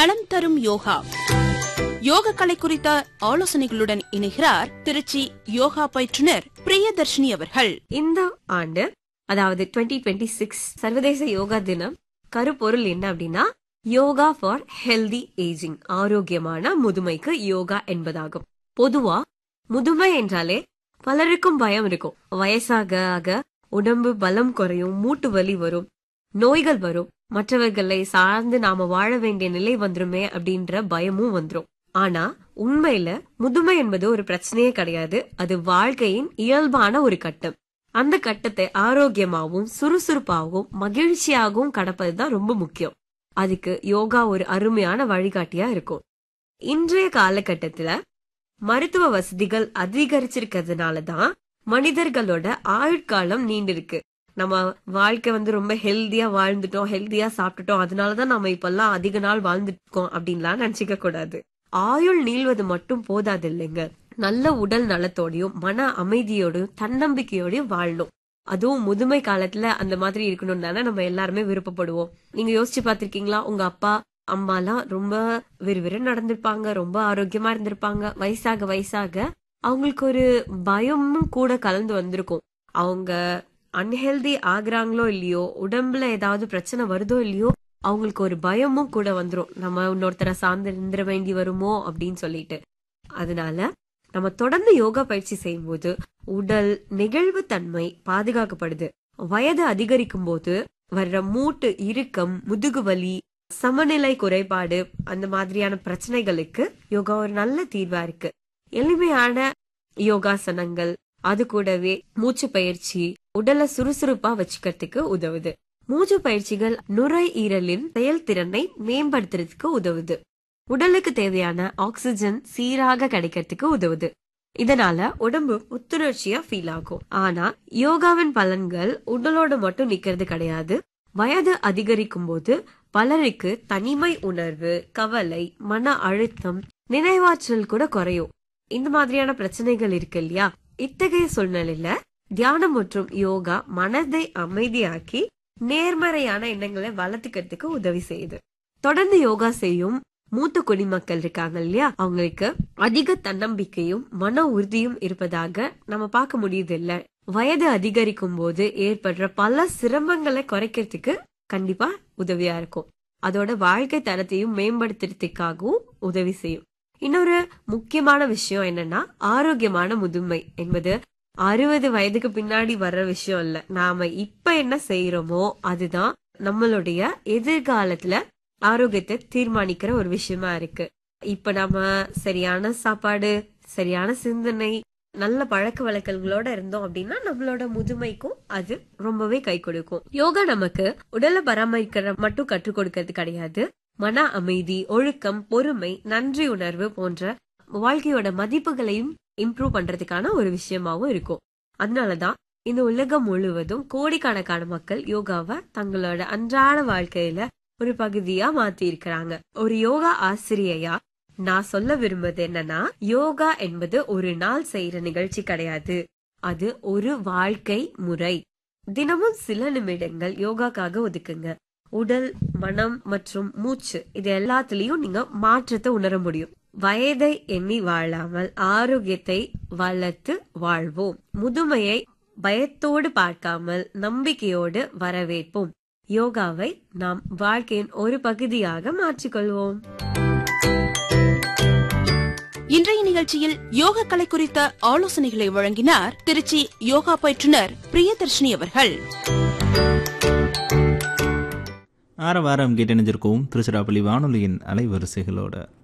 நலம் தரும் யோகா யோக கலை குறித்த ஆலோசனைகளுடன் இணைகிறார் திருச்சி யோகா பயிற்றுனர் பிரியதர்ஷினி அவர்கள் இந்த ஆண்டு அதாவது 2026 சிக்ஸ் சர்வதேச யோகா தினம் கருப்பொருள் என்ன அப்படின்னா யோகா ஃபார் ஹெல்தி ஏஜிங் ஆரோக்கியமான முதுமைக்கு யோகா என்பதாகும் பொதுவா முதுமை என்றாலே பலருக்கும் பயம் இருக்கும் வயசாக ஆக உடம்பு பலம் குறையும் மூட்டு வலி வரும் நோய்கள் வரும் மற்றவர்களை சார்ந்து நாம வாழ வேண்டிய நிலை வந்துருமே அப்படின்ற பயமும் வந்துரும் ஆனா உண்மையில முதுமை என்பது ஒரு பிரச்சனையே கிடையாது அது வாழ்க்கையின் இயல்பான ஒரு கட்டம் அந்த கட்டத்தை ஆரோக்கியமாகவும் சுறுசுறுப்பாகவும் மகிழ்ச்சியாகவும் கடப்பதுதான் ரொம்ப முக்கியம் அதுக்கு யோகா ஒரு அருமையான வழிகாட்டியா இருக்கும் இன்றைய காலகட்டத்துல மருத்துவ வசதிகள் அதிகரிச்சிருக்கிறதுனால தான் மனிதர்களோட ஆயுட்காலம் நீண்டிருக்கு நம்ம வாழ்க்கை வந்து ரொம்ப ஹெல்தியா வாழ்ந்துட்டோம் ஹெல்தியா சாப்பிட்டுட்டோம் அதனாலதான் நம்ம இப்பெல்லாம் அதிக நாள் வாழ்ந்துட்டு இருக்கோம் அப்படின்லாம் நினைச்சுக்க கூடாது ஆயுள் நீள்வது மட்டும் போதாது இல்லைங்க நல்ல உடல் நலத்தோடையும் மன அமைதியோடையும் தன்னம்பிக்கையோடையும் வாழணும் அதுவும் முதுமை காலத்துல அந்த மாதிரி இருக்கணும் தானே நம்ம எல்லாருமே விருப்பப்படுவோம் நீங்க யோசிச்சு பாத்திருக்கீங்களா உங்க அப்பா அம்மாலாம் ரொம்ப விறுவிறு நடந்திருப்பாங்க ரொம்ப ஆரோக்கியமா இருந்திருப்பாங்க வயசாக வயசாக அவங்களுக்கு ஒரு பயமும் கூட கலந்து வந்திருக்கும் அவங்க அன்ஹெல்தி ஆகுறாங்களோ இல்லையோ உடம்புல ஏதாவது பிரச்சனை வருதோ இல்லையோ அவங்களுக்கு ஒரு பயமும் கூட வந்துரும் நம்ம இன்னொருத்தரை சார்ந்து நிந்திர வேண்டி வருமோ அப்படின்னு சொல்லிட்டு அதனால நம்ம தொடர்ந்து யோகா பயிற்சி செய்யும்போது உடல் நெகிழ்வு தன்மை பாதுகாக்கப்படுது வயது அதிகரிக்கும் போது வர்ற மூட்டு இறுக்கம் முதுகு வலி சமநிலை குறைபாடு அந்த மாதிரியான பிரச்சனைகளுக்கு யோகா ஒரு நல்ல தீர்வா இருக்கு எளிமையான யோகாசனங்கள் அது கூடவே மூச்சு பயிற்சி உடலை சுறுசுறுப்பா வச்சுக்கிறதுக்கு உதவுது மூச்சு பயிற்சிகள் நுரையீரலின் செயல்திறனை மேம்படுத்துறதுக்கு உதவுது உடலுக்கு தேவையான ஆக்சிஜன் சீராக கிடைக்கிறதுக்கு உதவுது இதனால உடம்பு புத்துணர்ச்சியா ஃபீல் ஆகும் ஆனா யோகாவின் பலன்கள் உடலோட மட்டும் நிக்கிறது கிடையாது வயது அதிகரிக்கும் போது பலருக்கு தனிமை உணர்வு கவலை மன அழுத்தம் நினைவாற்றல் கூட குறையும் இந்த மாதிரியான பிரச்சனைகள் இருக்கு இல்லையா இத்தகைய சூழ்நிலையில தியானம் மற்றும் யோகா மனதை அமைதியாக்கி நேர்மறையான எண்ணங்களை வளர்த்துக்கிறதுக்கு உதவி செய்யுது தொடர்ந்து யோகா செய்யும் மூத்த குடிமக்கள் இருக்காங்க இல்லையா அவங்களுக்கு அதிக தன்னம்பிக்கையும் மன உறுதியும் இருப்பதாக நம்ம பார்க்க முடியுது இல்ல வயது அதிகரிக்கும் போது ஏற்படுற பல சிரமங்களை குறைக்கிறதுக்கு கண்டிப்பா உதவியா இருக்கும் அதோட வாழ்க்கை தரத்தையும் மேம்படுத்துறதுக்காகவும் உதவி செய்யும் இன்னொரு முக்கியமான விஷயம் என்னன்னா ஆரோக்கியமான முதுமை என்பது அறுபது வயதுக்கு பின்னாடி வர்ற விஷயம் இல்ல நாம இப்ப என்ன செய்யறோமோ அதுதான் நம்மளுடைய எதிர்காலத்துல ஆரோக்கியத்தை தீர்மானிக்கிற ஒரு விஷயமா இருக்கு இப்ப நம்ம சரியான சாப்பாடு சரியான சிந்தனை நல்ல பழக்க வழக்கங்களோட இருந்தோம் அப்படின்னா நம்மளோட முதுமைக்கும் அது ரொம்பவே கை கொடுக்கும் யோகா நமக்கு உடலை பராமரிக்கிற மட்டும் கற்றுக் கொடுக்கறது கிடையாது மன அமைதி ஒழுக்கம் பொறுமை நன்றி உணர்வு போன்ற வாழ்க்கையோட மதிப்புகளையும் இம்ப்ரூவ் பண்றதுக்கான ஒரு விஷயமாவும் இருக்கும் அதனாலதான் இந்த உலகம் முழுவதும் கோடிக்கணக்கான மக்கள் யோகாவை தங்களோட அன்றாட வாழ்க்கையில ஒரு பகுதியா மாத்தி இருக்கிறாங்க ஒரு யோகா ஆசிரியையா நான் சொல்ல விரும்புவது என்னன்னா யோகா என்பது ஒரு நாள் செய்யற நிகழ்ச்சி கிடையாது அது ஒரு வாழ்க்கை முறை தினமும் சில நிமிடங்கள் யோகாக்காக ஒதுக்குங்க உடல் மனம் மற்றும் மூச்சு இது எல்லாத்துலயும் நீங்க மாற்றத்தை உணர முடியும் வயதை எண்ணி வாழாமல் ஆரோக்கியத்தை வளர்த்து வாழ்வோம் முதுமையை பயத்தோடு பார்க்காமல் நம்பிக்கையோடு வரவேற்போம் யோகாவை நாம் வாழ்க்கையின் ஒரு பகுதியாக மாற்றிக்கொள்வோம் இன்றைய நிகழ்ச்சியில் யோக கலை குறித்த ஆலோசனைகளை வழங்கினார் திருச்சி யோகா பயிற்றுனர் பிரியதர்ஷினி அவர்கள் ஆர வாரம் கேட்டணிஞ்சிருக்கோம் திருச்சிராப்பள்ளி வானொலியின் அலைவரிசைகளோட